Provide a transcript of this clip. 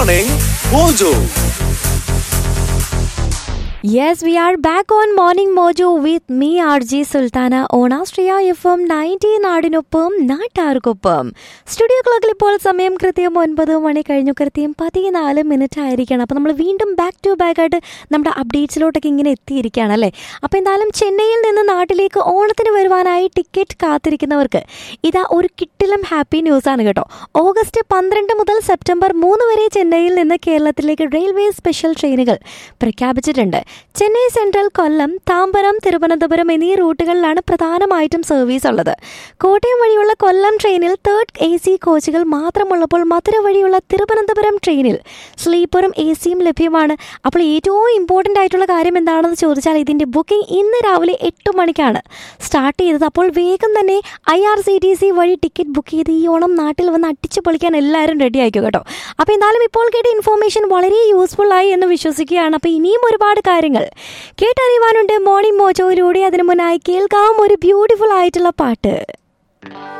Morning Mojo. Yes, we are back on Morning Mojo with me, RJ Sultana, on Astria FM 90 നാടിനൊപ്പം നാട്ടാർക്കൊപ്പം studio ക്ലോക്കിൽ ഇപ്പോൾ സമയം കൃത്യം ഒൻപത് മണി കഴിഞ്ഞു കൃത്യം പതിനാല് മിനിറ്റ് ആയിരിക്കണം അപ്പോൾ നമ്മൾ വീണ്ടും ബാക്ക് ടു ബാക്ക് ആയിട്ട് നമ്മുടെ അപ്ഡേറ്റ്സിലോട്ടൊക്കെ ഇങ്ങനെ എത്തിയിരിക്കുകയാണ് അല്ലേ അപ്പോൾ എന്തായാലും ചെന്നൈയിൽ നിന്ന് നാട്ടിലേക്ക് ഓണത്തിന് വരുവാനായി ടിക്കറ്റ് കാത്തിരിക്കുന്നവർക്ക് ഇതാ ഒരു കിട്ടിലും ഹാപ്പി ന്യൂസ് ആണ് കേട്ടോ ഓഗസ്റ്റ് പന്ത്രണ്ട് മുതൽ സെപ്റ്റംബർ മൂന്ന് വരെ ചെന്നൈയിൽ നിന്ന് കേരളത്തിലേക്ക് റെയിൽവേ സ്പെഷ്യൽ ട്രെയിനുകൾ പ്രഖ്യാപിച്ചിട്ടുണ്ട് ചെന്നൈ സെൻട്രൽ കൊല്ലം താമ്പരം തിരുവനന്തപുരം എന്നീ റൂട്ടുകളിലാണ് പ്രധാനമായിട്ടും സർവീസ് ഉള്ളത് കോട്ടയം വഴിയുള്ള കൊല്ലം ട്രെയിനിൽ തേർഡ് എ സി കോച്ചുകൾ മാത്രമുള്ളപ്പോൾ മധുര വഴിയുള്ള തിരുവനന്തപുരം ട്രെയിനിൽ സ്ലീപ്പറും എ സിയും ലഭ്യമാണ് അപ്പോൾ ഏറ്റവും ഇമ്പോർട്ടൻ്റ് ആയിട്ടുള്ള കാര്യം എന്താണെന്ന് ചോദിച്ചാൽ ഇതിൻ്റെ ബുക്കിംഗ് ഇന്ന് രാവിലെ എട്ട് മണിക്കാണ് സ്റ്റാർട്ട് ചെയ്തത് അപ്പോൾ വേഗം തന്നെ I R C T C വഴി ടിക്കറ്റ് ബുക്ക് ചെയ്ത് ഈ ഓണം നാട്ടിൽ വന്ന് അടിച്ചു പൊളിക്കാൻ എല്ലാവരും റെഡി ആയിക്കും കേട്ടോ അപ്പോൾ എന്തായാലും ഇപ്പോൾ കേട്ട ഇൻഫോർമേഷൻ വളരെ യൂസ്ഫുൾ ആയി എന്ന് വിശ്വസിക്കുകയാണ് അപ്പോൾ ഇനിയും ഒരുപാട് കാര്യങ്ങൾ കേട്ടറിയുവാനുണ്ട് മോർണിംഗ് മോജോയിലൂടെ അതിനു മുന്നായി കേൾക്കാം ഒരു ബ്യൂട്ടിഫുൾ ആയിട്ടുള്ള പാട്ട്